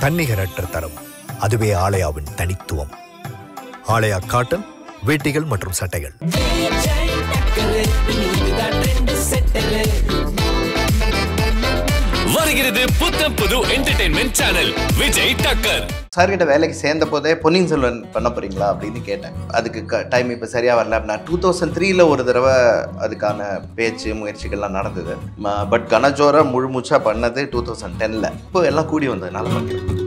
தன்னிகரற்ற தரம் அதுவே ஆலயாவின் தனித்துவம் ஆலயா காட்டன் வேட்டிகள் மற்றும் சட்டைகள் வருகிறது புத்தம் புது என்டர்டைன்மெண்ட் சேனல் விஜய் டக்கர் சார்கிட்ட வேலைக்கு சேர்ந்த போதே பொன்னியின் செல்வன் பண்ண போறீங்களா அப்படின்னு கேட்டேன் அதுக்கு டைம் இப்போ சரியாக வரல அப்படின்னா டூ தௌசண்ட் த்ரீல ஒரு தடவை அதுக்கான பேச்சு முயற்சிகள்லாம் நடந்தது பட் கனஜோர முழு மூச்சா பண்ணது டூ தௌசண்ட் டென்னில் இப்போ எல்லாம் கூடி வந்ததுனால பண்ணிருக்கோம்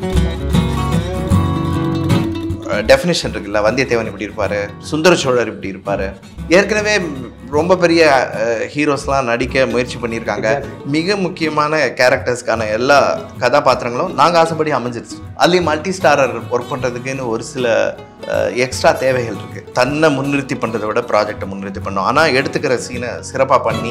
டெஃபினேஷன் இருக்குல்ல வந்தியத்தேவன் இப்படி இருப்பாரு சுந்தர சோழர் இப்படி இருப்பாரு ஏற்கனவே ரொம்ப பெரிய ஹீரோஸ்லாம் நடிக்க முயற்சி பண்ணியிருக்காங்க மிக முக்கியமான கேரக்டர்ஸ்க்கான எல்லா கதாபாத்திரங்களும் நாங்கள் ஆசைப்படி அமைஞ்சிருச்சு அதுலேயும் மல்டி ஸ்டாரர் ஒர்க் பண்ணுறதுக்குன்னு ஒரு சில எக்ஸ்ட்ரா தேவைகள் இருக்கு தன்னை முன்னிறுத்தி பண்ணுறதை விட ப்ராஜெக்டை முன்னிறுத்தி பண்ணோம் ஆனால் எடுத்துக்கிற சீனை சிறப்பாக பண்ணி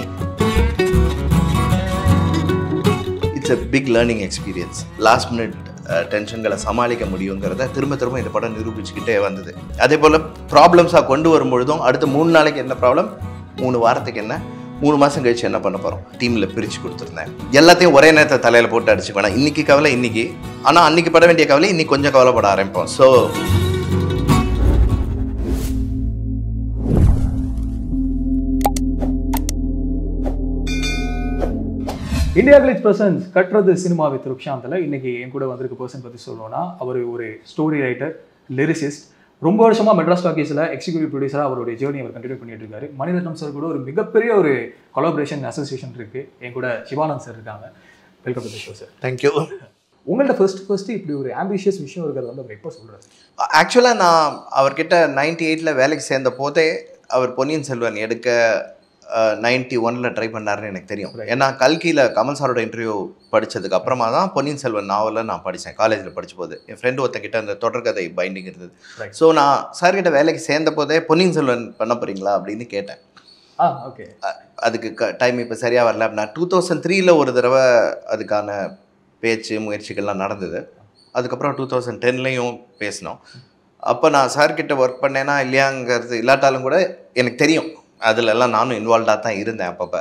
it's a big learning experience last minute டென்ஷன்களை சமாளிக்க முடியுங்கிறத திரும்ப திரும்ப இந்த படம் நிரூபிச்சுக்கிட்டே வந்தது அதே போல் ப்ராப்ளம்ஸாக கொண்டு வரும்பொழுதும் அடுத்த மூணு நாளைக்கு என்ன ப்ராப்ளம் மூணு வாரத்துக்கு என்ன மூணு மாதம் கழிச்சு என்ன பண்ண போகிறோம் டீமில் பிரித்து கொடுத்துருந்தேன் எல்லாத்தையும் ஒரே நேரத்தை தலையில் போட்டு அடிச்சு வேணாம் இன்னைக்கு கவலை இன்னைக்கு ஆனால் அன்னைக்கு பட வேண்டிய கவலை இன்னைக்கு கொஞ்சம் கவலைப்பட ஆரம்பிப்போம் ஸோ இந்தியா கிளிச் பர்சன்ஸ் கட்டுறது சினிமா வித் ருக்ஷாந்தில் இன்னைக்கு என் கூட வந்திருக்க பர்சன் பற்றி சொல்லணும்னா அவர் ஒரு ஸ்டோரி ரைட்டர் லிரிசிஸ்ட் ரொம்ப வருஷமா மெட்ராஸ் டாக்கீஸில் எக்ஸிக்யூட்டிவ் ப்ரொடியூசராக அவருடைய ஜேர்னி அவர் கண்டினியூ பண்ணிட்டு இருக்காரு மணிரத்னம் சார் கூட ஒரு மிகப்பெரிய ஒரு கொலாபரேஷன் அசோசியேஷன் இருக்கு என் கூட சிவானந்த் சார் இருக்காங்க welcome to show sir thank you உங்கள்ட்ட ஃபர்ஸ்ட் ஃபர்ஸ்ட் இப்படி ஒரு ஆம்பிஷியஸ் விஷயம் இருக்கிறது வந்து அவர் எப்போ சொல்றாரு ஆக்சுவலாக நான் அவர்கிட்ட நைன்டி எயிட்டில் வேலைக்கு சேர்ந்த போதே அவர் பொன்னியின் செல்வன் எடுக்க நைன்டி ஒனில் ட்ரை பண்ணாருன்னு எனக்கு தெரியும் ஏன்னா கல்கியில் கமல் சாரோட இன்டர்வியூ படித்ததுக்கு அப்புறமா தான் பொன்னியின் செல்வன் நாவலை நான் படித்தேன் காலேஜில் படிச்ச போது என் ஃப்ரெண்டு ஒருத்தங்கிட்ட அந்த தொடர்கதை பைண்டிங் இருந்தது Right. ஸோ நான் சார்கிட்ட வேலைக்கு சேர்ந்த போதே பொன்னியின் செல்வன் பண்ண போகிறீங்களா அப்படின்னு கேட்டேன் ஆ ஓகே அ- அதுக்கு டைம் இப்போ சரியாக வரல அப்படின்னா டூ தௌசண்ட் த்ரீல ஒரு தடவை அதுக்கான பேச்சு முயற்சிகள்லாம் நடந்தது அதுக்கப்புறம் டூ தௌசண்ட் டென்லேயும் பேசினோம் அப்போ நான் சார்கிட்ட ஒர்க் பண்ணேனா இல்லையாங்கிறது இல்லாட்டாலும் கூட எனக்கு தெரியும் அதுல எல்லாம் நானும் இன்வால்வ்டாக தான் இருந்தேன் அப்பப்போ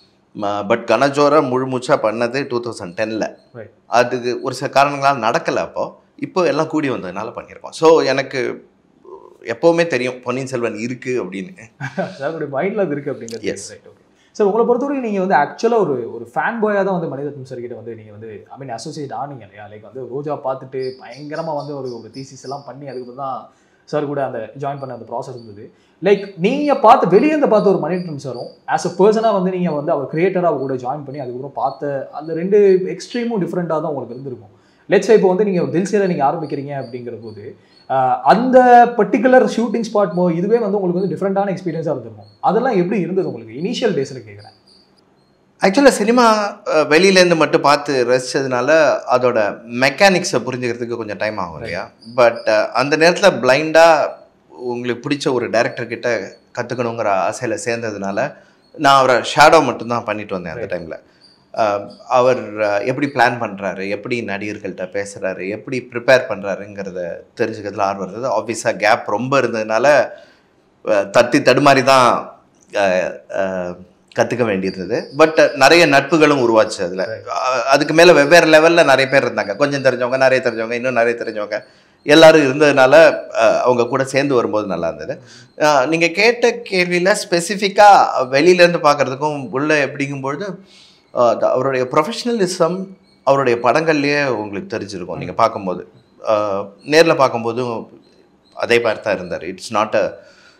பட் கனஜோர முழு மூச்சா பண்ணது டூ தௌசண்ட் டென்னில் ரைட் அதுக்கு ஒரு சில காரணங்களால் நடக்கலை அப்போ இப்போ எல்லாம் கூடி வந்ததுனால பண்ணியிருக்கோம் ஸோ எனக்கு எப்போவுமே தெரியும் பொன்னியின் செல்வன் இருக்குது அப்படின்னு சாருடைய மைண்டில் அது இருக்கு அப்படிங்கிறது Yes. ரைட் ஓகே சார் உங்களை பொறுத்தவரைக்கும் நீங்கள் வந்து ஆக்சுவலாக ஒரு ஒரு ஃபேன் பாயாக தான் வந்து மணிரத்னம் சார் கிட்ட வந்து நீங்கள் வந்து ஐ மீன் அசோசியேட் ஆனீங்க இல்லையா லைக் வந்து ரோஜா பார்த்துட்டு பயங்கரமாக வந்து ஒரு ஒரு தீசிஸ் எல்லாம் பண்ணி அதுக்கு தான் சார் கூட அந்த ஜாயின் பண்ண அந்த ப்ராசஸ் இருந்தது லைக் நீங்கள் பார்த்து வெளியே இருந்து பார்த்த ஒரு மணிரத்னம் சாரும் ஆஸ் அ பர்சனாக வந்து நீங்கள் வந்து அவர் கிரியேட்டராக கூட ஜாயின் பண்ணி அதுக்கப்புறம் பார்த்த அந்த ரெண்டு எக்ஸ்ட்ரீமும் டிஃப்ரெண்ட்டாக தான் உங்களுக்கு இருந்திருக்கும் லெட்ஸ் இப்போ வந்து நீங்கள் தில்சேல நீங்கள் ஆரம்பிக்கிறீங்க அப்படிங்கிற போது ஆஹ் அந்த பர்டிகுலர் ஷூட்டிங் ஸ்பாட் மோ இதுவே வந்து உங்களுக்கு வந்து டிஃப்ரெண்டான எக்ஸ்பீரியன்ஸாக இருந்திருக்கும் அதெல்லாம் எப்படி இருந்தது உங்களுக்கு இனிஷியல் டேஸில் கேட்குறேன் ஆக்சுவலாக சினிமா அஹ், வெளியிலேருந்து மட்டும் பார்த்து ரசிச்சதுனால அதோட மெக்கானிக்ஸை புரிஞ்சுக்கிறதுக்கு கொஞ்சம் டைம் ஆகும் இல்லையா பட் அந்த நேரத்தில் பிளைண்டாக உங்களுக்கு பிடிச்ச ஒரு டைரக்டர் கிட்ட கற்றுக்கணுங்கிற ஆசையில் சேர்ந்ததுனால நான் அவரை ஷேடோ மட்டும்தான் பண்ணிட்டு வந்தேன் அந்த டைமில் அவர் அஹ், எப்படி பிளான் பண்ணுறாரு எப்படி நடிகர்கள்ட்ட பேசுகிறாரு எப்படி ப்ரிப்பேர் பண்ணுறாருங்கிறத தெரிஞ்சுக்கிறதுல ஆர்வம் இருந்தது ஆப்வியஸாக கேப் ரொம்ப இருந்ததுனால அஹ், தத்தி தடுமாறி தான் கற்றுக்க வேண்டியிருந்தது பட் நிறைய நட்புகளும் உருவாச்சு அதில் அதுக்கு மேலே வெவ்வேறு லெவலில் நிறைய பேர் இருந்தாங்க கொஞ்சம் தெரிஞ்சவங்க நிறைய தெரிஞ்சவங்க இன்னும் நிறைய தெரிஞ்சவங்க எல்லாரும் இருந்ததுனால அஹ், அவங்க கூட சேர்ந்து வரும்போது நல்லா இருந்தது நீங்கள் கேட்ட கேள்வியில் ஸ்பெசிஃபிக்காக வெளியிலேருந்து பார்க்குறதுக்கும் உள்ள எப்படிங்கும்பொழுது அஹ், the- அவருடைய ப்ரொஃபஷ்னலிசம் அவருடைய படங்கள்லேயே உங்களுக்கு தெரிஞ்சிருக்கும் நீங்கள் பார்க்கும்போது நேரில் பார்க்கும்போதும் அதே மாதிரி தான் இருந்தார் இட்ஸ் நாட் அ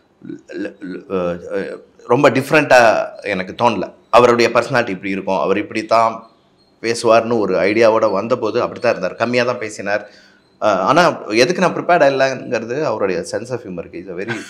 ரொம்ப டிஃப்ரெண்ட்டாக எனக்கு தோணல அவருடைய பர்சனாலிட்டி இப்படி இருக்கும் அவர் இப்படி தான் பேசுவார்னு ஒரு ஐடியாவோட வந்தபோது அப்படி தான் இருந்தார் கம்மியாக தான் பேசினார் ஆனால் எதுக்கு நான் ப்ரிப்பேர்ட் இல்லைங்கிறது அவருடைய சென்ஸ் ஆஃப் ஹியூமருக்கு இஸ் வெரி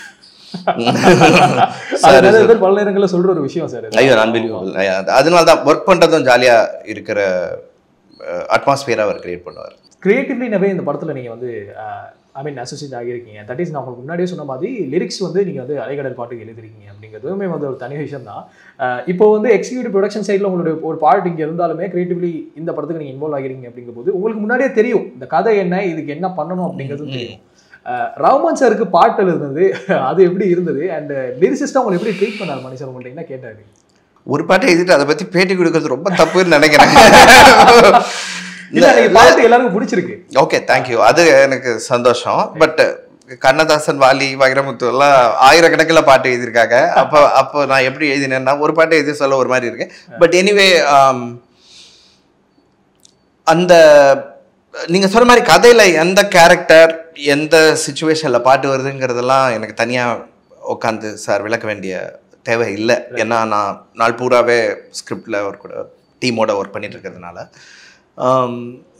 அது நிறைய பேர் பல நேரங்களில் சொல்கிற ஒரு விஷயம் சார் ஐயோ அன்பிலியபிள் அதனால தான் ஒர்க் பண்ணுறதும் ஜாலியாக இருக்கிற அட்மாஸ்பியராக அவர் கிரியேட் பண்ணுவார் கிரியேட்டிவ்லி நவே இந்த படத்தில் நீங்கள் வந்து ஐ மீன் அசோசியேட் ஆகியிருக்கீங்க தட் இஸ் நான் உங்களுக்கு முன்னாடியே சொன்ன மாதிரி லிரிக்ஸ் வந்து நீங்கள் வந்து அலைகடல் பாட்டுக்கு எழுதிருக்கீங்க அப்படிங்கிறதுமே வந்து ஒரு தனி விஷயம் தான் இப்போ வந்து எக்ஸிக்யூட்டிவ் ப்ரொடக்ஷன் சைடில் உங்களுடைய ஒரு பார்ட் இங்கே இருந்தாலுமே கிரியேட்டிவ்லி இந்த படத்துக்கு நீங்கள் இன்வால்வ் ஆகிறீங்க அப்படிங்கும்போது உங்களுக்கு முன்னாடியே தெரியும் இந்த கதை என்ன இதுக்கு என்ன பண்ணணும் அப்படிங்கிறது தெரியும் அஹ், ரஹ்மான் சாருக்கு பாட்டு எழுதுனது அது எப்படி இருந்தது அண்ட் லிரிசிஸ்டாக உங்களை எப்படி ட்ரீட் பண்ணார் மணி சார் உங்கள்ட்ட என்ன கேட்டாரு ஒரு பாட்டை எழுதிட்டு அதை பற்றி பேட்டி கொடுக்கறது ரொம்ப தப்புன்னு நினைக்கிறேன் இல்ல நீங்க பார்த்து எல்லாருக்கும் பிடிச்சிருக்கு ஓகே தேங்க்யூ அது எனக்கு சந்தோஷம் பட் கண்ணதாசன் வாலி வைரமுத்து எல்லாம் ஆயிரக்கணக்கில் பாட்டு எழுதியிருக்காங்க அப்போ அப்போ நான் எப்படி எழுதினேன்னா ஒரு பாட்டு எழுதி சொல்ல ஒரு மாதிரி இருக்கு பட் எனிவே அந்த நீங்க சொன்ன மாதிரி கதையில எந்த கேரக்டர் எந்த சுச்சுவேஷன்ல பாட்டு வருதுங்கிறதெல்லாம் எனக்கு தனியா உட்காந்து சார் விளக்க வேண்டிய தேவை இல்லை ஏன்னா நான் நாள் பூராவே ஸ்கிரிப்டில் ஒரு கூட டீமோட ஒர்க் பண்ணிட்டு இருக்கிறதுனால ஆம்,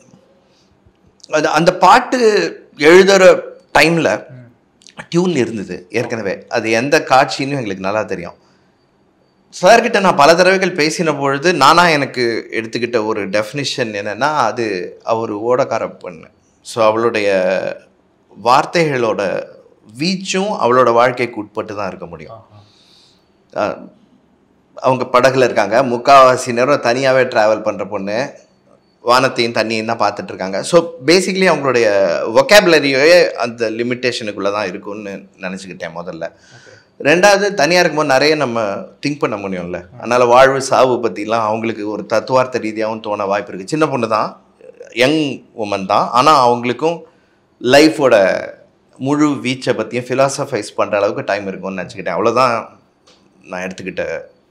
அது அந்த பாட்டு எழுதுகிற டைமில் டியூன் இருந்தது ஏற்கனவே அது எந்த காட்சின்னு எங்களுக்கு நல்லா தெரியும் சார்கிட்ட நான் பல தடவைகள் பேசின பொழுது நானா எனக்கு எடுத்துக்கிட்ட ஒரு டெஃபினிஷன் என்னன்னா அது அவர் ஓடக்கார பொண்ணு ஸோ அவளுடைய வார்த்தைகளோட வீச்சும் அவளோட வாழ்க்கைக்கு உட்பட்டு தான் இருக்க முடியும் அஹ் அவங்க படகுல இருக்காங்க முக்காவாசி நேரம் தனியாகவே ட்ராவல் பண்ணுற பொண்ணு வானத்தையும் தண்ணியும் தான் பார்த்துட்டு இருக்காங்க ஸோ பேசிக்கலி அவங்களுடைய ஒகேபுலரியே அந்த லிமிட்டேஷனுக்குள்ளே தான் இருக்கும்னு நினச்சிக்கிட்டேன் முதல்ல ரெண்டாவது தனியாக இருக்கும்போது நிறைய நம்ம திங்க் பண்ண முடியும்ல அதனால் வாழ்வு சாவு பற்றிலாம் அவங்களுக்கு ஒரு தத்துவார்த்த ரீதியாகவும் தோண வாய்ப்பு இருக்குது சின்ன பொண்ணு தான் யங் உமன் தான் ஆனால் அவங்களுக்கும் லைஃபோட முழு வீச்சை பற்றியும் ஃபிலாசபைஸ் பண்ணுற அளவுக்கு டைம் இருக்கும்னு நினச்சிக்கிட்டேன் அவ்வளோதான் நான் எடுத்துக்கிட்ட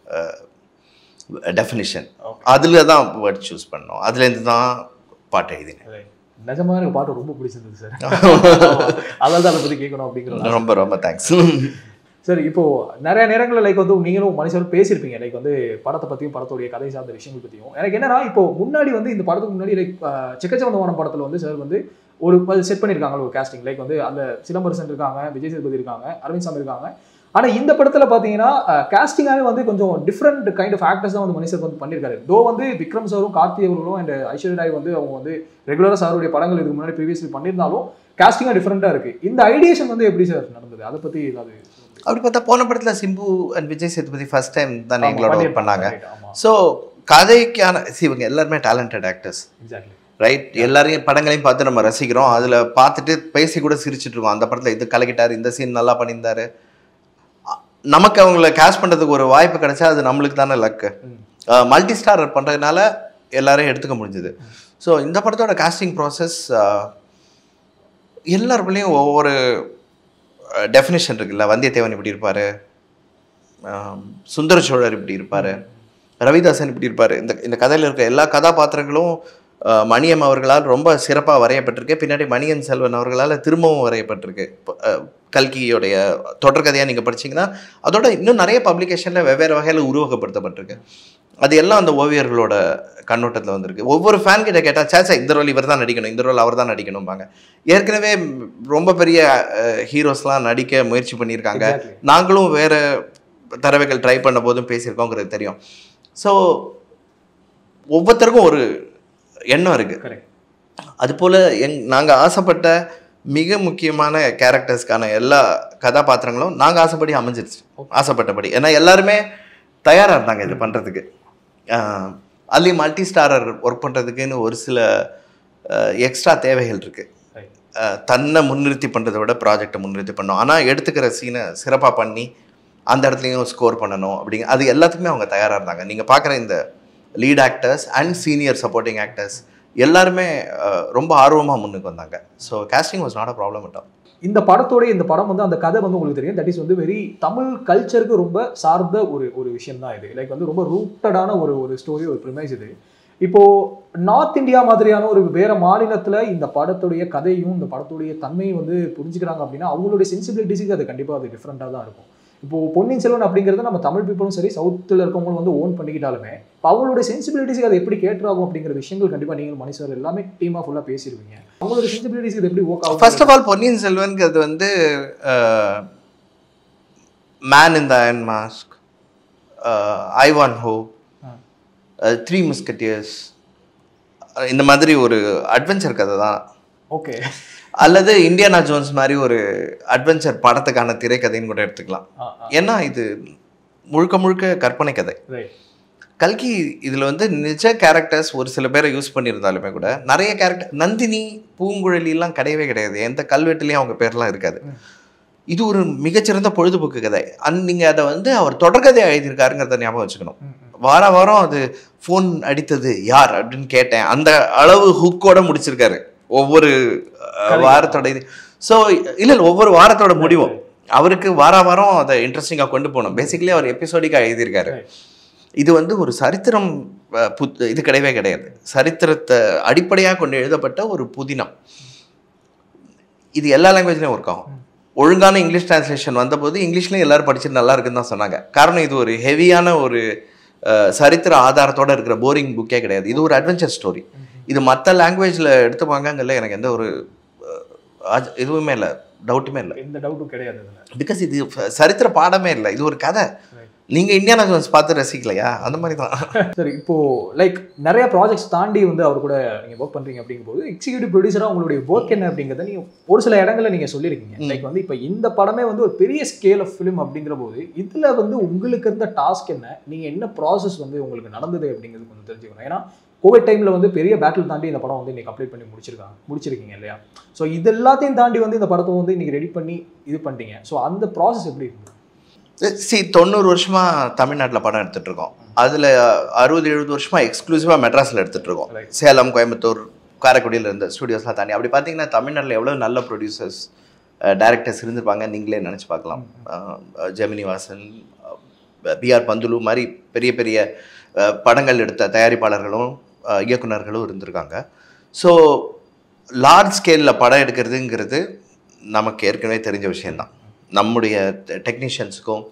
டெஃபினிஷன் அதில் தான் வேர்ட் சூஸ் பண்ணோம் அதுலேருந்து தான் பாட்டு எழுதினேன் நிஜமா எனக்கு பாட்டு ரொம்ப பிடிச்சிருந்தது சார் அதான் அதை பத்தி கேட்கணும் அப்படிங்கிற ரொம்ப ரொம்ப தேங்க்ஸ் சார் இப்போ நிறைய நேரங்களில் லைக் வந்து நீங்களும் மனுஷரும் பேசியிருப்பீங்க லைக் வந்து படத்தை பற்றியும் படத்துடைய கதை சார்ந்த விஷயங்கள் பற்றியும் எனக்கு என்னன்னா இப்போ முன்னாடி வந்து இந்த படத்துக்கு முன்னாடி லைக் சிக்கச்சவந்தவானம் படத்தில் வந்து சார் வந்து ஒரு செட் பண்ணியிருக்காங்க ஒரு casting லைக் வந்து அந்த சிலம்பரசன் இருக்காங்க விஜய் சேதுபதி இருக்காங்க அரவிந்த் சாமி இருக்காங்க ஆனால் இந்த படத்தில் பார்த்தீங்கன்னா காஸ்டிங்காகவே வந்து கொஞ்சம் டிஃப்ரெண்ட் கைண்ட் ஆஃப் ஆக்டர்ஸ் தான் வந்து மனுஷர் வந்து பண்ணியிருக்காரு தோ வந்து விக்ரம் சாரும் கார்த்தி அவர்களும் அண்ட் ஐஸ்வர்யா ராய் வந்து அவங்க வந்து ரெகுலராக சாருடைய படங்கள் இதுக்கு முன்னாடி ப்ரீவியஸ்லி பண்ணியிருந்தாலும் காஸ்டிங்காக டிஃப்ரெண்ட்டாக இருக்கு இந்த ஐடியேஷன் வந்து எப்படி சார் நடந்தது அதை பற்றி ஏதாவது அப்படி பார்த்தா போன படத்தில் Simbu and Vijay Sethupathi first time தானே எங்களோட ஒர்க் பண்ணாங்க ஆமா ஸோ கதைக்கான see, இவங்க எல்லாருமே டேலண்டட் ஆக்டர்ஸ் எக்ஸாக்ட்லி ரைட் எல்லாரையும் படங்களையும் பார்த்து நம்ம ரசிக்கிறோம் அதில் பார்த்துட்டு பேசி கூட சிரிச்சிட்டு இருக்கோம் அந்த படத்தில் இது கலக்கிட்டார் இந்த சீன் நல்லா பண்ணியிருந்தாரு அ- நமக்கு அவங்கள கேஷ் பண்ணுறதுக்கு ஒரு வாய்ப்பு கிடைச்சா அது நம்மளுக்கு தானே லக்கு மல்டி ஸ்டார் பண்ணுறதுனால எல்லாரையும் எடுத்துக்க முடிஞ்சுது ஸோ இந்த படத்தோட காஸ்டிங் ப்ராசஸ் எல்லாருக்குள்ளேயும் ஒவ்வொரு டெஃபினேஷன் இருக்குல்ல வந்தியத்தேவன் இப்படி இருப்பார் சுந்தர சோழர் இப்படி இருப்பார் ரவிதாசன் இப்படி இருப்பார் இந்த இந்த கதையில் இருக்க எல்லா கதாபாத்திரங்களும் அஹ், மணியம் அவர்களால் ரொம்ப சிறப்பாக வரையப்பட்டிருக்கு பின்னாடி மணியன் செல்வன் அவர்களால் திரும்பவும் வரையப்பட்டிருக்கு இப்ப, அஹ், கல்கியோடைய தொடர்கதையாக நீங்கள் படிச்சீங்கன்னா அதோட இன்னும் நிறைய பப்ளிகேஷனில் வெவ்வேறு வகையில் உருவகப்படுத்தப்பட்டிருக்கு அது எல்லாம் அந்த ஓவியர்களோட கண்ணோட்டத்தில் வந்திருக்கு ஒவ்வொரு ஃபேன் கிட்ட கேட்டால் சேச்சா இந்த ரோல் இவர் தான் நடிக்கணும் இந்த ரோல் அவர் தான் நடிக்கணும்பாங்க ஏற்கனவே ம், ரொம்ப பெரிய ஹீரோஸ்லாம் நடிக்க முயற்சி பண்ணியிருக்காங்க Exactly. நாங்களும் வேற தடவைகள் ட்ரை பண்ண போதும் பேசியிருக்கோங்கிறது தெரியும் ஸோ ஒவ்வொருத்தருக்கும் ஒரு எண்ணம் இருக்குது கரெக்ட் அதுபோல் எங் நாங்கள் ஆசைப்பட்ட மிக முக்கியமான கேரக்டர்ஸ்க்கான எல்லா கதாபாத்திரங்களும் நாங்கள் ஆசைப்படி அமைஞ்சிருச்சு ஆசைப்பட்டபடி ஏன்னா எல்லாருமே தயாராக இருந்தாங்க இது பண்ணுறதுக்கு அதுலேயும் மல்டி ஸ்டாரர் ஒர்க் பண்ணுறதுக்குன்னு ஒரு சில எக்ஸ்ட்ரா தேவைகள் இருக்குது தன்னை முன்னிறுத்தி பண்ணுறதை விட ப்ராஜெக்டை முன்னிறுத்தி பண்ணணும் ஆனால் எடுத்துக்கிற சீனை சிறப்பாக பண்ணி அந்த இடத்துலையும் ஸ்கோர் பண்ணணும் அப்படிங்க அது எல்லாத்துக்குமே அவங்க தயாராக இருந்தாங்க நீங்கள் பார்க்குற இந்த lead actors and senior supporting actors எல்லாருமே அஹ், ரொம்ப ஆர்வமாக முன்னுக்கு வந்தாங்க so casting was not a problem at all இந்த படத்தோட இந்த படம் வந்து அந்த கதை வந்து உங்களுக்கு தெரியும் தட் இஸ் வந்து வெரி தமிழ் கல்ச்சருக்கு ரொம்ப சார்ந்த ஒரு ஒரு விஷயம் தான் இது லைக் வந்து ரொம்ப ரூட்டடான ஒரு ஒரு ஸ்டோரி ஒரு ப்ரிமைஸ் இது இப்போ நார்த் இந்தியா மாதிரியான ஒரு வேற மாநிலத்துல இந்த படத்துடைய கதையும் இந்த படத்துடைய தன்மையும் வந்து புரிஞ்சுக்கிறாங்க அப்படின்னா அவங்களுடைய சென்சிபிலிட்டிஸுக்கு அது கண்டிப்பா அது டிஃப்ரெண்ட்டாக தான் இருக்கும் இப்போ பொன்னியின் செல்வன் அப்படிங்கிறது நம்ம தமிழ் பீப்புளும் சரி சவுத்தில் இருக்கவங்களும் வந்து ஓன் பண்ணிக்கிட்டாலுமே இப்போ அவங்களுடைய சென்சிபிலிட்டிஸுக்கு அது எப்படி கேட்டராகும் அப்படிங்கிற விஷயங்கள் கண்டிப்பா நீங்கள் மனுஷர் எல்லாமே டீமாக ஃபுல்லாக பேசிடுவீங்க அவங்களுடைய சென்சிபிலிட்டிஸ் இது எப்படி ஒர்க் ஆகும் ஃபர்ஸ்ட் ஆஃப் ஆல் பொன்னியின் செல்வன்கிறது வந்து man in the iron mask Ivanhoe three முஸ்கட்டியர்ஸ் இந்த மாதிரி ஒரு அட்வென்ச்சர் கதை தான் ஓகே அல்லது இந்தியானா ஜோன்ஸ் மாதிரி ஒரு அட்வென்ச்சர் படத்துக்கான திரைக்கதைன்னு கூட எடுத்துக்கலாம் ஏன்னா இது முழுக்க முழுக்க கற்பனை கதை ரைட் கல்கி இதில் வந்து நிஜ கேரக்டர்ஸ் ஒரு சில பேரை யூஸ் பண்ணியிருந்தாலுமே கூட நிறைய கேரக்டர் நந்தினி பூங்குழலிலாம் கிடையவே கிடையாது எந்த கல்வெட்டுலேயும் அவங்க பேர்லாம் இருக்காது இது ஒரு மிகச்சிறந்த பொழுதுபோக்கு கதை அந் நீங்கள் அதை வந்து அவர் தொடர்கதை எழுதியிருக்காருங்கிறத ஞாபகம் வச்சுக்கணும் வார வாரம் அது ஃபோன் அடித்தது யார் அப்படின்னு கேட்டேன் அந்த அளவு ஹுக்கோட முடிச்சிருக்காரு ஒவ்வொரு அஹ், வாரத்தோட இது ஸோ இல்லை இல்லை ஒவ்வொரு வாரத்தோட முடிவும் அவருக்கு வார வாரம் அதை இன்ட்ரெஸ்டிங்காக கொண்டு போகணும் பேசிக்கலி அவர் எபிசோடிக்காக எழுதியிருக்காரு இது வந்து ஒரு சரித்திரம் அஹ், புத் இது கிடையவே கிடையாது சரித்திரத்தை அடிப்படையாக கொண்டு எழுதப்பட்ட ஒரு புதினம் இது எல்லா லாங்குவேஜ்லையும் ஒர்க் ஆகும் ஒழுங்கான இங்கிலீஷ் டிரான்ஸ்லேஷன் வந்தபோது இங்கிலீஷ்லையும் எல்லாரும் படிச்சுட்டு நல்லா இருக்குன்னு தான் சொன்னாங்க காரணம் இது ஒரு ஹெவியான ஒரு அஹ், சரித்திர ஆதாரத்தோட இருக்கிற போரிங் புக்கே கிடையாது இது ஒரு அட்வென்ச்சர் ஸ்டோரி இது மற்ற லாங்குவேஜில் எடுத்துப்பாங்கங்கல்ல எனக்கு எந்த ஒரு அஹ், ஆச்ச- இதுவுமே இல்லை டவுட்டுமே இல்லை எந்த டவுட்டும் கிடையாது இதுல பிகாஸ் இது ஃப- சரித்திர பாடமே இல்லை இது ஒரு கதை நீங்கள் இந்தியானா ஜோன்ஸ் பார்த்து ரசிக்கலையா அந்த மாதிரி தான் சரி இப்போ லைக் நிறைய ப்ராஜெக்ட்ஸ் தாண்டி வந்து அவர் கூட நீங்க ஒர்க் பண்றீங்க அப்படிங்கும்போது எக்ஸிக்யூட்டிவ் ப்ரொடியூசரா உங்களுடைய ஒர்க் என்ன அப்படிங்கறத நீங்க ஒரு சில இடங்கள்ல நீங்க சொல்லியிருக்கீங்க ம். லைக் வந்து இப்போ இந்த படமே வந்து ஒரு பெரிய ஸ்கேல் ஆஃப் ஃபிலிம் அப்படிங்கிற போது இதுல வந்து உங்களுக்கு இருந்த டாஸ்க் என்ன நீங்க என்ன ப்ராசஸ் வந்து உங்களுக்கு நடந்தது அப்படிங்கிறது கொஞ்சம் தெரிஞ்சுக்கணும் ஏன்னா கோவிட் டைம்ல வந்து பெரிய பேட்டில் தாண்டி இந்த படம் வந்து இன்னைக்கு கம்ப்ளீட் பண்ணி முடிச்சிருக்காங்க முடிச்சிருக்கீங்க இல்லையா ஸோ இது எல்லாத்தையும் தாண்டி வந்து இந்த படத்தை வந்து இன்னைக்கு ரெடி பண்ணி இது பண்ணிட்டீங்க ஸோ அந்த ப்ராசஸ் எப்படி இருக்கு சி தொண்ணூறு வருஷமா தமிழ்நாட்டில் படம் எடுத்துட்டு இருக்கோம் அதில் அறுபது எழுபது வருஷமா எக்ஸ்க்ளூசிவாக மெட்ராஸில் எடுத்துட்டு இருக்கோம் Right. சேலம் கோயம்புத்தூர் காரைக்குடியில் இருந்த ஸ்டுடியோஸ்லாம் தாண்டி அப்படி பார்த்தீங்கன்னா தமிழ்நாட்டில் எவ்வளோ நல்ல ப்ரொடியூசர்ஸ் டைரக்டர்ஸ் இருந்திருப்பாங்க நீங்களே நினச்சி பார்க்கலாம் அஹ், ஜெமினி வாசன் பிஆர் பந்துலு மாதிரி பெரிய பெரிய அஹ், படங்கள் எடுத்த தயாரிப்பாளர்களும் அஹ், இயக்குனர்களும் இருந்திருக்காங்க ஸோ லார்ஜ் ஸ்கேலில் படம் எடுக்கிறதுங்கிறது நமக்கு ஏற்கனவே தெரிஞ்ச விஷயந்தான் நம்முடைய டெக்னீஷியன்ஸுக்கும்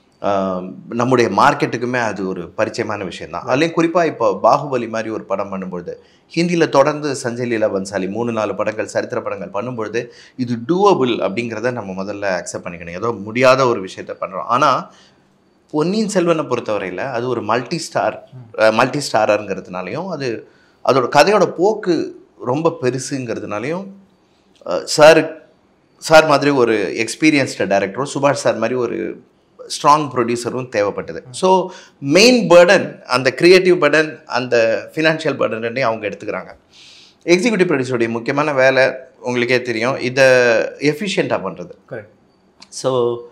நம்முடைய மார்க்கெட்டுக்குமே அது ஒரு பரிச்சயமான விஷயந்தான் அதுலேயும் குறிப்பாக இப்போ பாகுபலி மாதிரி ஒரு படம் பண்ணும்பொழுது ஹிந்தியில் தொடர்ந்து சஞ்சய் லீலா பன்சாலி மூணு நாலு படங்கள் சரித்திர படங்கள் பண்ணும்பொழுது இது டூவபிள் அப்படிங்கிறத நம்ம முதல்ல அக்செப்ட் பண்ணிக்கணும் ஏதோ முடியாத ஒரு விஷயத்த பண்ணுறோம் ஆனால் பொன்னியின் செல்வனை பொறுத்தவரையில் அது ஒரு மல்டி ஸ்டார் மல்டி ஸ்டாரருங்கிறதுனாலையும் அது அதோட கதையோட போக்கு ரொம்ப பெருசுங்கிறதுனாலையும் சார் சார் மாதிரி ஒரு எக்ஸ்பீரியன்ஸ்டு டைரக்டரும் சுபாஷ் சார் மாதிரி ஒரு ஸ்ட்ராங் ப்ரொடியூசரும் தேவைப்பட்டது ஸோ மெயின் பேர்டன் அந்த கிரியேட்டிவ் பேர்டன் அந்த ஃபினான்ஷியல் பேர்டன்டே அவங்க எடுத்துக்கிறாங்க எக்ஸிக்யூட்டிவ் ப்ரொடியூசருடைய முக்கியமான வேலை உங்களுக்கே தெரியும் இதை எஃபிஷியண்ட்டாக பண்ணுறது correct So,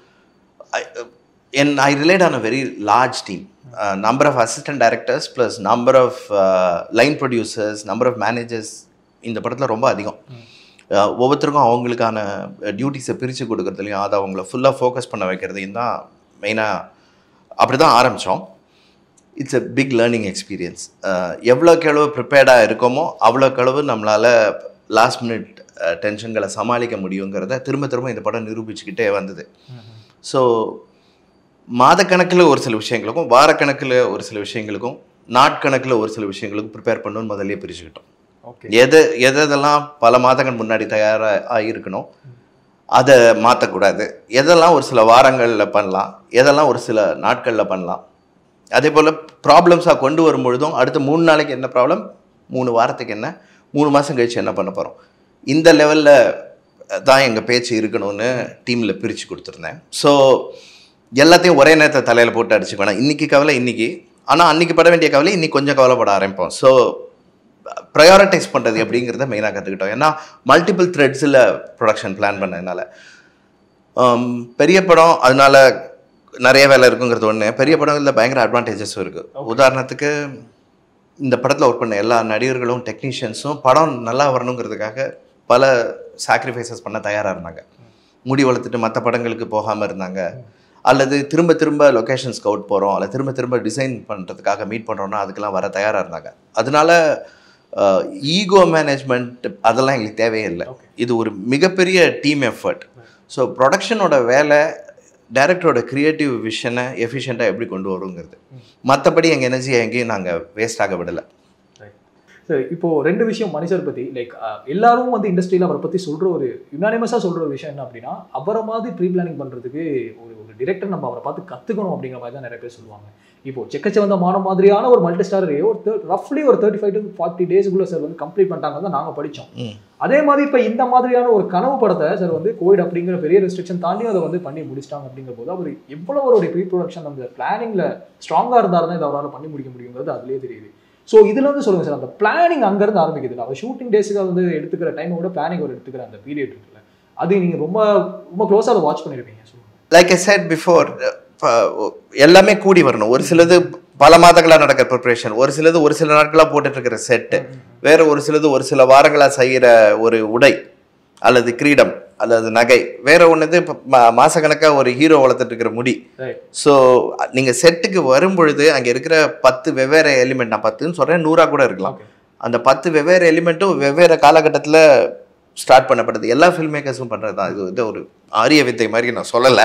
I, uh, and I relied on a very large team. Uh, number of assistant directors plus number of uh, line producers, number of managers இந்த படத்தில் ரொம்ப அதிகம் Uh, ஒவ்வொருத்தருக்கும் அவங்களுக்கான டியூட்டிஸை பிரித்து கொடுக்கறதுலையும் அதை அவங்கள ஃபுல்லாக ஃபோக்கஸ் பண்ண வைக்கிறதையும் தான் மெயினாக அப்படி தான் ஆரம்பித்தோம் it's a big learning experience எவ்வளோக்கு எவ்வளோ ப்ரிப்பேர்டாக இருக்கோமோ அவ்வளோக்கு அளவு நம்மளால் லாஸ்ட் மினிட் டென்ஷன்களை சமாளிக்க முடியுங்கிறத திரும்ப திரும்ப இந்த படம் நிரூபிச்சுக்கிட்டே வந்தது ஸோ மாதக்கணக்கில் ஒரு சில விஷயங்களுக்கும் வாரக்கணக்கில் ஒரு சில விஷயங்களுக்கும் நாட்கணக்கில் ஒரு சில விஷயங்களுக்கும் ப்ரிப்பேர் பண்ணணும்னு முதல்லயே பிரிச்சுக்கிட்டோம் ஓகே எது எது எதெல்லாம் பல மாதங்கள் முன்னாடி தயாராக இருக்கணும் அதை மாற்றக்கூடாது எதெல்லாம் ஒரு சில வாரங்களில் பண்ணலாம் எதெல்லாம் ஒரு சில நாட்களில் பண்ணலாம் அதே போல் ப்ராப்ளம்ஸாக கொண்டு வரும்பொழுதும் அடுத்த மூணு நாளைக்கு என்ன ப்ராப்ளம் மூணு வாரத்துக்கு என்ன மூணு மாதம் கழிச்சு என்ன பண்ண போகிறோம் இந்த லெவலில் தான் எங்கள் பேச்சு இருக்கணும்னு டீமில் பிரித்து கொடுத்துருந்தேன் ஸோ எல்லாத்தையும் ஒரே நேரத்தை தலையில் போட்டு அடிச்சுக்க வேணாம் இன்றைக்கி கவலை இன்றைக்கி ஆனால் அன்றைக்கி பட வேண்டிய கவலை இன்றைக்கி கொஞ்சம் கவலைப்பட ஆரம்பிப்போம் ஸோ ப்ரையாரிட்டைஸ் பண்ணுறது எப்படிங்கிறத மெயினாக கற்றுக்கிட்டோம் ஏன்னா மல்டிபிள் த்ரெட்ஸில் ப்ரொடக்ஷன் பிளான் பண்ணதுனால ஆம், பெரிய படம் அதனால நிறைய வேலை இருக்குங்கிறது ஒன்று பெரிய படங்களில் பயங்கர அட்வான்டேஜஸும் இருக்குது உதாரணத்துக்கு இந்த படத்தில் ஒர்க் பண்ண எல்லா நடிகர்களும் டெக்னீஷியன்ஸும் படம் நல்லா வரணுங்கிறதுக்காக பல சாக்ரிஃபைசஸ் பண்ண தயாராக இருந்தாங்க முடி வளர்த்துட்டு மற்ற படங்களுக்கு போகாமல் இருந்தாங்க அல்லது திரும்ப திரும்ப லொக்கேஷன் ஸ்கவுட் போகிறோம் அல்லது திரும்ப திரும்ப டிசைன் பண்ணுறதுக்காக மீட் பண்ணுறோன்னா அதுக்கெல்லாம் வர தயாராக இருந்தாங்க அதனால ஈகோ மேனேஜ்மெண்ட் அதெல்லாம் எங்களுக்கு தேவையே இல்லை இது ஒரு மிகப்பெரிய டீம் எஃபர்ட் ஸோ ப்ரொடக்ஷனோட வேலை டைரக்டரோட க்ரியேட்டிவ் விஷனை எஃபிஷியண்ட்டாக எப்படி கொண்டு வருங்கிறது மற்றபடி எங்கள் எனர்ஜியை எங்கேயும் நாங்கள் வேஸ்ட் ஆக விடலை சரி இப்போ ரெண்டு விஷயம் மனுஷர் பத்தி லைக் எல்லாரும் வந்து இண்டஸ்ட்ரியில அவரை பத்தி சொல்ற ஒரு யுனானிமஸா சொல்ற ஒரு விஷயம் என்ன அப்படின்னா அவரை மாதிரி ப்ரீ பிளானிங் பண்றதுக்கு ஒரு ஒரு டிரெக்டர் நம்ம அவரை பார்த்து கத்துக்கணும் அப்படிங்கிற மாதிரி தான் நிறைய பேர் சொல்லுவாங்க இப்போ செக்கச்சவந்த மான மாதிரியான ஒரு மல்டி ஸ்டாரையே ஒரு ரஃப்லி ஒரு thirty five to forty டேஸ்க்குள்ள sir வந்து கம்ப்ளீட் பண்ணிட்டாங்க தான் நாங்கள் படித்தோம் ம். அதே மாதிரி இப்போ இந்த மாதிரியான ஒரு கனவு படத்தை சார் வந்து கோவிட் அப்படிங்கிற பெரிய ரெஸ்ட்ரிக்ஷன் தாண்டி அதை வந்து பண்ணி முடிச்சிட்டாங்க அப்படிங்கிற போது அவர் எவ்வளோ ஒரு ப்ரீ ப்ரொடக்ஷன் அந்த பிளானிங்ல ஸ்ட்ராங்காக இருந்தால் தான் இதை அவரால் பண்ணி முடிக்க முடியுங்கிறது அதுலேயே தெரியுது ஸோ இதுல இருந்து சொல்லுங்க சார் அந்த பிளானிங் அங்கேருந்து ஆரம்பிக்குது அவர் ஷூட்டிங் டேஸுக்கு வந்து எடுத்துக்கிற டைமை விட பிளானிங் ஒரு எடுத்துக்கிற அந்த பீரியட் இருக்குல்ல அது நீங்க ரொம்ப ரொம்ப க்ளோஸாக அதை வாட்ச் பண்ணியிருப்பீங்க சொல்லுங்க லைக் ஐ செட் பிஃபோர் எல்லாமே கூடி வரணும் ஒரு சிலது பல மாதங்களாக நடக்கிற ப்ரிப்பரேஷன் ஒரு சிலது ஒரு சில நாட்களாக போட்டுட்டு இருக்கிற செட்டு வேற ஒரு சிலது ஒரு சில வாரங்களாக செய்கிற ஒரு உடை அல்லது கிரீடம் அல்லது நகை வேற ஒன்றுது இப்போ மாசக்கணக்காக ஒரு ஹீரோ வளர்த்துட்டு இருக்கிற முடி ரைட் ஸோ நீங்கள் செட்டுக்கு வரும்பொழுது அங்கே இருக்கிற பத்து வெவ்வேறு எலிமெண்ட் நான் பத்துன்னு சொல்கிறேன் நூறா கூட இருக்கலாம் ஓகே அந்த பத்து வெவ்வேறு எலிமெண்ட்டும் வெவ்வேறு காலகட்டத்தில் ஸ்டார்ட் பண்ணப்படுது எல்லா ஃபில்ம் மேக்கர்ஸும் பண்ணுறது தான் இது வந்து ஒரு ஆரிய வித்தை மாதிரி நான் சொல்லலை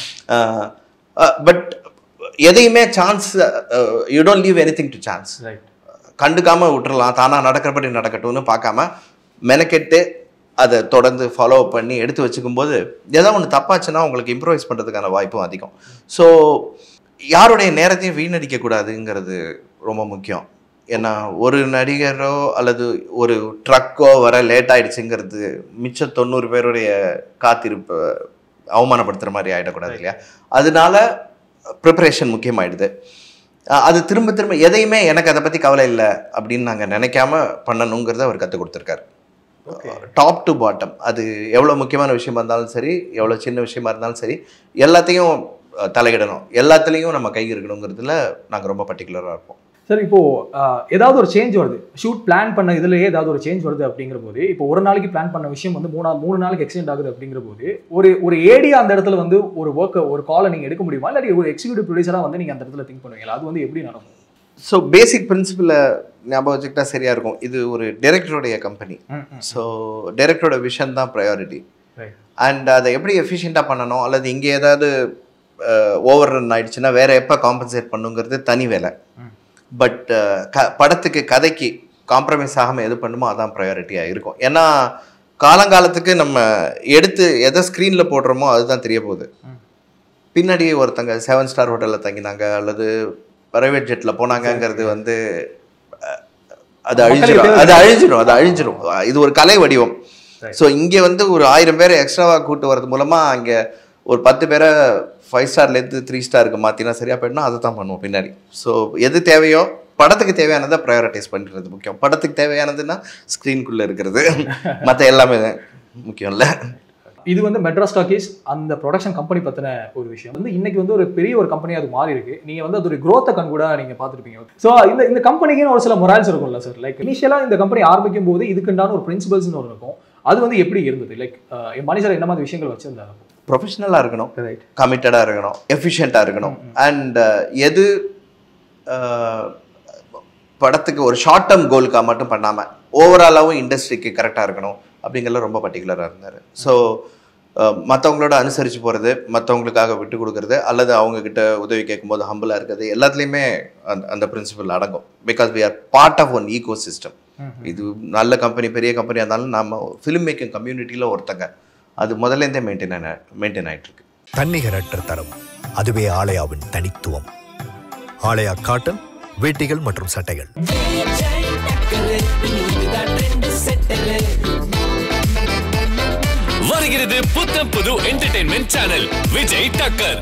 பட் எதையுமே chance you don't leave anything to chance right கண்டுக்காம விட்டுறலாம் தானா நடக்கிறபடி நடக்கட்டும்னு பார்க்காம மெனக்கெட்டு அதை தொடர்ந்து ஃபாலோ பண்ணி எடுத்து வச்சுக்கும்போது ஏதாவது ஒன்று தப்பாச்சுன்னா உங்களுக்கு இம்ப்ரூவைஸ் பண்ணுறதுக்கான வாய்ப்பும் அதிகம் ஸோ யாருடைய நேரத்தையும் வீணடிக்க கூடாதுங்கிறது ரொம்ப முக்கியம் ஏன்னா ஒரு நடிகரோ அல்லது ஒரு ட்ரக்கோ வர லேட் ஆயிடுச்சுங்கிறது மிச்ச தொண்ணூறு பேருடைய காத்திருப்பு அவமானப்படுத்துகிற மாதிரி ஆகிடக்கூடாது இல்லையா அதனால ப்ரிப்பரேஷன் முக்கியமாயிடுது அஹ் அது திரும்ப திரும்ப எதையுமே எனக்கு அதை பற்றி கவலை இல்லை அப்படின்னு நாங்கள் நினைக்காம பண்ணணுங்கிறத அவர் கற்றுக் கொடுத்துருக்காரு ஓகே டாப் டு பாட்டம் அது எவ்வளோ முக்கியமான விஷயமா இருந்தாலும் சரி எவ்வளோ சின்ன விஷயமா இருந்தாலும் சரி எல்லாத்தையும் அஹ், தலையிடணும் எல்லாத்துலேயும் நம்ம கை இருக்கணுங்கிறதுல நாங்கள் ரொம்ப பர்டிகுலராக இருப்போம் சார் இப்போ ஆஹ், ஏதாவது ஒரு சேஞ்ச் வருது ஷூட் பிளான் பண்ண இதுலயே ஏதாவது ஒரு சேஞ்ச் வருது அப்படிங்கிற போது இப்போ ஒரு நாளைக்கு பிளான் பண்ண விஷயம் வந்து மூணா மூணு நாளைக்கு எக்ஸ்டெண்ட் ஆகுது அப்படிங்கிற போது ஒரு ஒரு ஏடியா அந்த இடத்துல வந்து ஒரு ஒர்க் ஒரு காலை நீங்க எடுக்க முடியுமா இல்லாட்டி ஒரு எக்ஸிக்யூட்டிவ் ப்ரொடியூசரா வந்து நீங்க அந்த இடத்துல திங்க் பண்ணுவீங்களா அது வந்து எப்படி நடக்கும் ஸோ பேசிக் பிரின்சிபலை ஞாபகம் வச்சுக்கிட்டா சரியாக இருக்கும் இது ஒரு டைரக்டருடைய கம்பெனி ஸோ டைரக்டரோட விஷன் தான் ப்ரையாரிட்டி ரைட் அண்ட் அதை எப்படி எஃபிஷியண்ட்டாக பண்ணணும் அல்லது இங்கே ஏதாவது ஓவர் ரன் ஆயிடுச்சுன்னா வேற எப்போ காம்பன்சேட் பண்ணுங்கிறது தனி வேலை ம். பட் க படத்துக்கு கதைக்கு காம்ப்ரமைஸ் ஆகாமல் எது பண்ணுமோ அதான் ப்ரையாரிட்டியாக இருக்கும் ஏன்னா காலங்காலத்துக்கு நம்ம எடுத்து எதை ஸ்க்ரீனில் போடுறோமோ அதுதான் தெரிய போகுது ம். பின்னாடி ஒருத்தங்க செவன் ஸ்டார் ஹோட்டலில் தங்கினாங்க அல்லது பிரைவேட் ஜெட்டில் போனாங்கங்கிறது வந்து அஹ், அது மக்களுக்கு அழிஞ்சிடும் தேவை. அது அழிஞ்சிடும் அது அழிஞ்சிடும் இது ஒரு கலை வடிவம் Right. ஸோ இங்கே வந்து ஒரு ஆயிரம் பேரை எக்ஸ்ட்ராவாக கூட்டு வரது மூலமாக அங்கே ஒரு பத்து பேரை ஃபைவ் ஸ்டார்லேருந்து த்ரீ ஸ்டாருக்கு மாற்றினா சரியாக போயிடணும் அதை தான் பண்ணுவோம் பின்னாடி ஸோ எது தேவையோ படத்துக்கு தேவையானதை ப்ரையாரிட்டைஸ் பண்ணுறது முக்கியம் படத்துக்கு தேவையானதுன்னா ஸ்க்ரீனுக்குள்ளே இருக்கிறது மற்ற எல்லாமே முக்கியம் இல்லை இது வந்து மெட்ராஸ் டாக்கீஸ் அந்த ப்ரொடக்ஷன் கம்பெனி பத்தின ஒரு விஷயம் வந்து இன்னைக்கு வந்து ஒரு பெரிய ஒரு கம்பெனி அது மாறி இருக்கு நீங்க வந்து அது ஒரு growth கண் கூட நீங்க பார்த்துருப்பீங்க ஸோ இந்த இந்த கம்பெனிக்குன்னு ஒரு சில மொரால்ஸ் இருக்கும்ல சார் லைக் இனிஷியலா இந்த கம்பெனி ஆரம்பிக்கும் போது இதுக்குண்டான ஒரு பிரின்சிபல்ஸ்னு ஒன்று இருக்கும் அது வந்து எப்படி இருந்தது லைக் மனுஷர் என்ன மாதிரி விஷயங்கள் வச்சிருந்தாங்க ப்ரொஃபஷனலாக இருக்கணும் ரைட் கமிட்டடாக இருக்கணும் எஃபிஷியண்ட்டாக இருக்கணும் அண்ட் எது அஹ், படத்துக்கு ஒரு ஷார்ட் டேர்ம் கோலுக்காக மட்டும் பண்ணாமல் ஓவராலாகவும் இண்டஸ்ட்ரிக்கு கரெக்டாக இருக்கணும் அப்படிங்கிறதுல ரொம்ப பர்டிகுலராக இருந்தார் ஸோ மற்றவங்களோட அனுசரித்து போகிறது மற்றவங்களுக்காக விட்டு கொடுக்கறது அல்லது அவங்கக்கிட்ட உதவி கேட்கும்போது ஹம்பிளாக இருக்கிறது எல்லாத்துலேயுமே அந்த அந்த பிரின்சிபல் அடங்கும் because we are part of one ecosystem இது நல்ல கம்பெனி பெரிய கம்பெனியாக இருந்தாலும் நம்ம ஃபிலிம் மேக்கிங் கம்யூனிட்டியில் ஒருத்தங்க அது முதல்லேருந்தே மெயின்டைன் மெயின்டைன் ஆகிட்டு இருக்கு தன்னிகரற்ற தரம் அதுவே ஆலயாவின் தனித்துவம் ஆலயா காட்டன் வேட்டிகள் மற்றும் சட்டைகள் வருகிறது புத்தம் புது என்டர்டைன்மெண்ட் சேனல் விஜய் டக்கர்